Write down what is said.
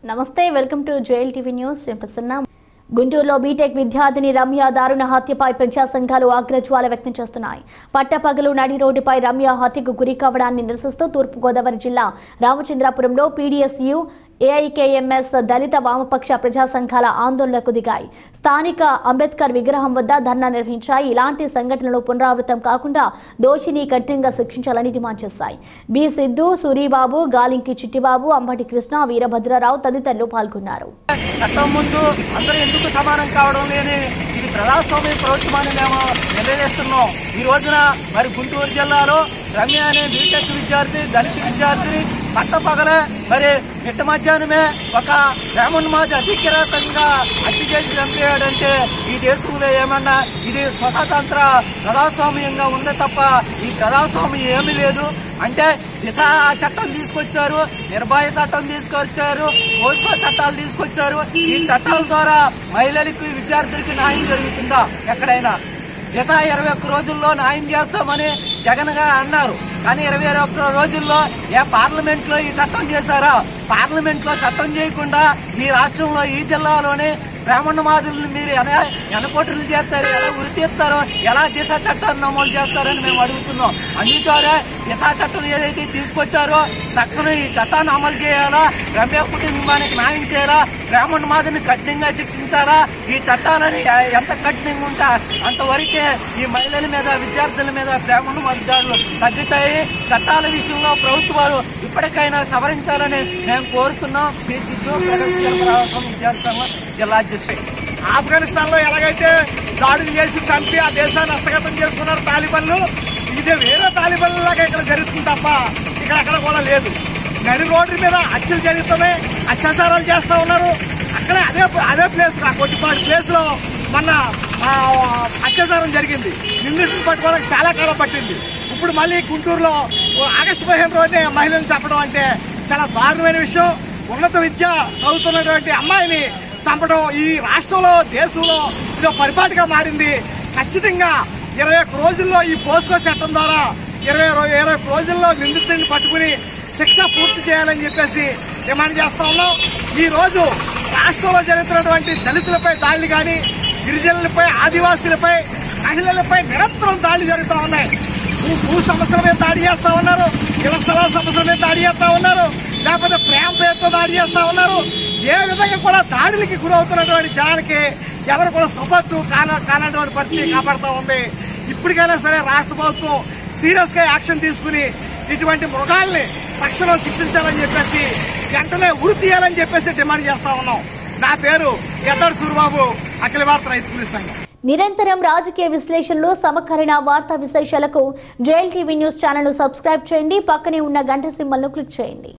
నమస్తే welcome to jail TV news నేను ప్రసన్న గుంటూరులో బీటెక్ విద్యార్థిని రమ్య దారుణ హత్యపై ప్రజా సంఘాలు ఆగ్రజ్వాల వ్యక్తం చేస్తున్నాయి పట్టపగలు నడి రోడ్డుపై రమ్య హత్యకు గురి కావడాన్ని నిరసిస్తూ తూర్పుగోదావరి జిల్లా రామచంద్రాపురంలో పీడీఎస్యు ఏఐకేఎంఎస్ దళిత వామపక్ష ప్రజా సంఘాల ఆందోళనకు దిగాయి స్థానిక అంబేద్కర్ విగ్రహం వద్ద ధర్నా నిర్వహించాయి ఇలాంటి సంఘటనలు పునరావృతం కాకుండా దోషిని కఠినంగా శిక్షించాలని డిమాండ్ చేశాయి బి సిద్ధు సూరిబాబు గాలింకి చిట్టిబాబు అంబటి కృష్ణ వీరభద్రరావు తదితరులు పాల్గొన్నారు చట్టం ముందు అందరూ ఎందుకు సమానం కావడం లేని ఇది ప్రజాస్వామ్య ప్రభుత్వాన్ని మేము నిలదీస్తున్నాం ఈ రోజున మరి గుంటూరు జిల్లాలో రమ్య అనే బీటెక్ విద్యార్థి దళిత విద్యార్థిని పట్టపగలే మరి మిట్ట మధ్యాహ్నమే ఒక వేమన్మాది అధికృతంగా హత్య చేసి చంపేయాడంటే ఈ దేశంలో ఏమన్నా ఇది స్వతంత్ర ప్రజాస్వామ్యంగా ఉంది తప్ప ఈ ప్రజాస్వామ్యం ఏమీ లేదు అంటే దిశ చట్టం తీసుకొచ్చారు నిర్భయ చట్టం తీసుకొచ్చారు పోస్కో చట్టాలు తీసుకొచ్చారు ఈ చట్టాల ద్వారా మహిళలకి విద్యార్థులకి న్యాయం జరుగుతుందా ఎక్కడైనా దిశ ఇరవై ఒక్క రోజుల్లో న్యాయం చేస్తామని జగన్ గా అన్నారు కానీ ఇరవై ఒక్క రోజుల్లో ఏ పార్లమెంట్ లో ఈ చట్టం చేశారా పార్లమెంట్ లో చట్టం చేయకుండా ఈ రాష్ట్రంలో ఈ జిల్లాలోనే బ్రాహ్మణ మాదులను మీరు ఎలా ఎనకోటలు చేస్తారు ఎలా ఉరి తీస్తారో ఎలా దిశ చట్టాన్ని అమలు చేస్తారని మేము అడుగుతున్నాం అందుచేరే దిశ చట్టం ఏదైతే తీసుకొచ్చారో తక్షణం ఈ చట్టాన్ని అమలు చేయాలా రమ్య కుటుంబానికి న్యాయం చేయాలా బ్రాహ్మణ మాదిని కఠినంగా శిక్షించాలా ఈ చట్టాలని ఎంత కఠినంగా ఉంటా అంతవరకే ఈ మహిళల మీద విద్యార్థుల మీద బ్రాహ్మణ మాది దాడులు తగ్గుతాయి చట్టాల విషయంలో ప్రభుత్వాలు ఇప్పటికైనా సవరించాలని మేము కోరుతున్నాం మీ సిద్ధు ప్రగతిశీల ప్రవాసం విద్యార్థి సంఘం జిల్లా అధ్యక్షుడు ఆఫ్ఘనిస్తాన్ లో ఎలాగైతే దాడులు చేసి చంపి ఆ దేశాన్ని హస్తగతం చేసుకున్నారు తాలిబన్లు ఇదే వేరే తాలిబన్ల లాగా ఇక్కడ జరుగుతుంది తప్ప ఇక్కడ అక్కడ కూడా లేదు నడి రోడ్డు మీద హత్యలు జరుగుతున్నాయి అత్యాచారాలు చేస్తా ఉన్నారు అక్కడే అదే అదే ప్లేస్ కొద్దిపాటి ప్లేస్ లో మొన్న ఆ, అత్యాచారం జరిగింది నిందితులు పట్టుకోవడానికి చాలా కాలం పట్టింది ఇప్పుడు మళ్ళీ గుంటూరులో ఓ ఆగస్టు పదిహేను రోజునే మహిళలను చంపడం అంటే చాలా దారుణమైన విషయం ఉన్నత విద్య చదువుతున్నటువంటి అమ్మాయిని చంపడం ఈ రాష్ట్రంలో దేశంలో ఇది ఒక పరిపాటిగా మారింది ఖచ్చితంగా ఇరవై ఒక్క రోజుల్లో ఈ పోస్కో చట్టం ద్వారా ఇరవై రో- ఇరవై ఒక్క రోజుల్లో నిందితుడిని పట్టుకుని శిక్ష పూర్తి చేయాలని చెప్పేసి డిమాండ్ చేస్తా ఉన్నాం ఈ రోజు రాష్ట్రంలో జరుగుతున్నటువంటి దళితులపై దాడులు కానీ గిరిజనులపై ఆదివాసీలపై మహిళలపై నిరంతరం దాడులు జరుగుతూ ఉన్నాయి భూ భూ సమస్యల మీద దాడి చేస్తా ఉన్నారు ఇళ్ల స్థలాల సమస్యల మీద దాడి చేస్తా ఉన్నారు లేకపోతే ప్రేమ పేరుతో దాడి చేస్తా ఉన్నారు ఏ విధంగా కూడా దాడులకి గురవుతున్నటువంటి జనాలకి ఎవరు కూడా సపోర్టు కాన కానటువంటి పరిస్థితి కాపాడుతూ ఉంది ఇప్పటికైనా సరే రాష్ట్ర ప్రభుత్వం సీరియస్ గా యాక్షన్ తీసుకుని ఇటువంటి మృగాల్ని తక్షణం శిక్షించాలని చెప్పేసి వెంటనే ఉరి తీయాలని చెప్పేసి డిమాండ్ చేస్తా ఉన్నాం నా పేరు ఎద్దడు సూరిబాబు అఖిల భారత రైతు కూలీ సంఘం నిరంతరం రాజకీయ విశ్లేషణలు సమకరణ వార్తా విశేషాలకు jail TV news channel subscribe చేయండి పక్కనే ఉన్న గంట సింబల్ను క్లిక్ చేయండి